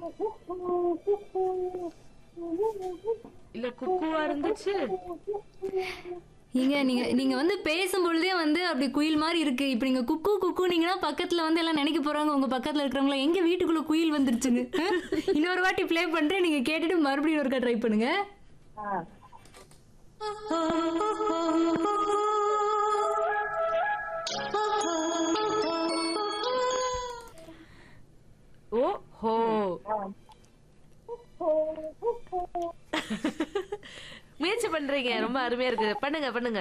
இல்ல குக்குவா இருந்துச்சு நீங்க நீங்க நீங்க வந்து பேசும்பொழுதே வந்து அப்படி குயில் மாதிரி இருக்கு இப்ப நீங்க குக்கு குக்குனீங்கன்னா பக்கத்துல வந்து எல்லாம் நினைக்க போறாங்க உங்க பக்கத்துல இருக்கிறவங்கள எங்க வீட்டுக்குள்ள குயில் வந்துருச்சுன்னு அஹ்? இன்னொரு வாட்டி ப்ளே பண்றேன் நீங்க கேட்டுட்டு மறுபடியும் ஒருக்கா ட்ரை பண்ணுங்க ஓ ஹோ முயற்சி பண்றீங்க ரொம்ப அருமையா இருக்கு பண்ணுங்க பண்ணுங்க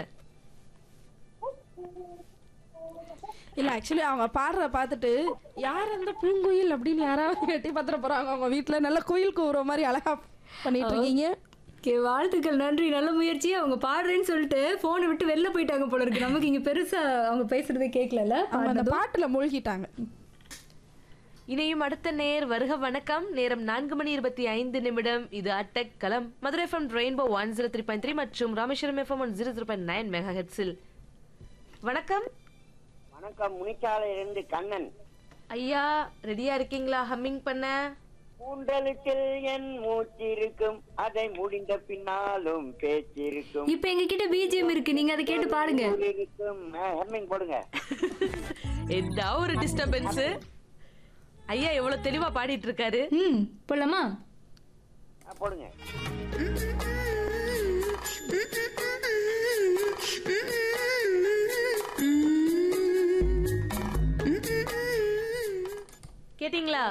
இல்ல ஆக்சுவலி அவங்க பாடுற பார்த்துட்டு யார் அந்த பூங்குயில் அப்படின்னு யாராவது எட்டி பார்த்துட போறாங்க அவங்க வீட்ல நல்ல குயில் கூவுற மாதிரி அழகா பண்ணிட்டு இருக்கீங்க ஓகே வாழ்த்துக்கள் நன்றி நல்ல முயற்சி அவங்க பாடுறேன்னு சொல்லிட்டு போனை விட்டு வெளில போயிட்டாங்க போல இருக்கு நமக்கு இங்க பெருசா அவங்க பேசுறதே கேட்கல அவங்க அந்த பாட்டுல மூழ்கிட்டாங்க இணையும் அடுத்த நேர் வருக வணக்கம் நேரம் நான்கு மணி இருபத்தி ஐந்து நிமிடம் இது அட்டக் களம் Madurai FM rainbow one zero three point three மற்றும் Rameswaram FM one zero three point nine mega ஹெட்ஸில் வணக்கம் வணக்கம் முனிச்சாலையிலிருந்து கண்ணன் ஐயா ரெடியா இருக்கீங்களா ஹம்மிங் பண்ண கூண்டலுக்கில் என் மூச்சிருக்கும் அதை முடிந்த பின்னாலும் பேச்சிருக்கும் இப்ப எங்க கிட்ட பிஜிஎம் இருக்கு நீங்க அதை கேட்டு பாடுங்க இருக்கும் ஹெர்மிங் போடுங்க என்ன ஒரு டிஸ்டர்பன்ஸ் ஐயா எவ்வளவு தெளிவா பாடிட்டு இருக்காரு ம் போலாமா ஆ, போடுங்க கேட்டீங்களா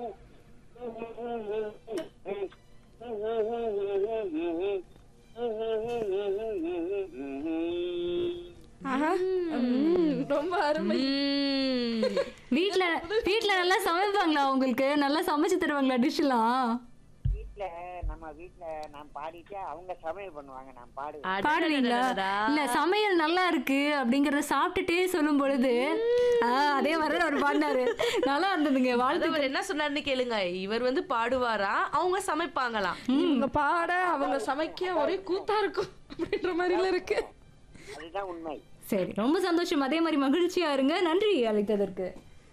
ஆஹா ம், ரொம்ப அருமை உம். வீட்ல வீட்ல நல்லா சமைப்பாங்களா உங்களுக்கு நல்லா சமைச்சு தருவாங்களா டிஷ் எல்லாம் வீட்ல நம்ம வீட்ல நான் பாடிட்டு அவங்க சமையல் பண்ணுவாங்க நான் பாடுவேன் பாடுவீங்களா அடடடடடா. இல்ல சமையல் நல்லா இருக்கு அப்படிங்கறத சாப்பிட்டுட்டே சொல்லும் பொழுது ஆ, அதே மாதிரி அவர் பாடினாரு நல்லா இருந்ததுங்க வாழ்த்து அது அவர் என்ன சொன்னாருன்னு கேளுங்க இவர் வந்து பாடுவாரா அவங்க சமைப்பாங்களாம் இவங்க பாட அவங்க சமைக்க ஒரே கூத்தா இருக்கும் அப்படின்ற மாதிரில இருக்கு அதுதான் உண்மை சரி ரொம்ப சந்தோஷம் அதே மாதிரி மகிழ்ச்சியா இருங்க நன்றி அழைத்ததற்கு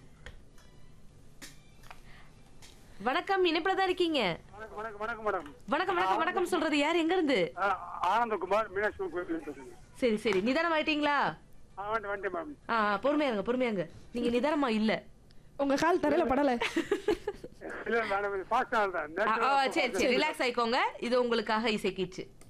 வணக்கம் இணைப்புல தான் இருக்கீங்க வணக்கம் வணக்கம் வணக்கம் மேடம் வணக்கம் வணக்கம் வணக்கம் சொல்றது யார் எங்க இருந்து ஆ, ஆனந்தகுமார் மீனாட்சி அம்மன் கோயில் பேசுறேன் சரி சரி நிதானம் ஆயிட்டீங்களா ஆ வந்துட்டு வந்துட்டேன் மேம் ஆ ஆ, பொறுமையா இருங்க பொறுமையா இருங்க நீங்க நிதானமா இல்ல உங்க கால் தரையில படல இல்ல மேடம் இது ஃபாஸ்டா இருந்தேன் ஆ, ஆ, சரி சரி ரிலாக்ஸ் ஆயிக்கோங்க இது உங்களுக்காக இசைக்கிச்சு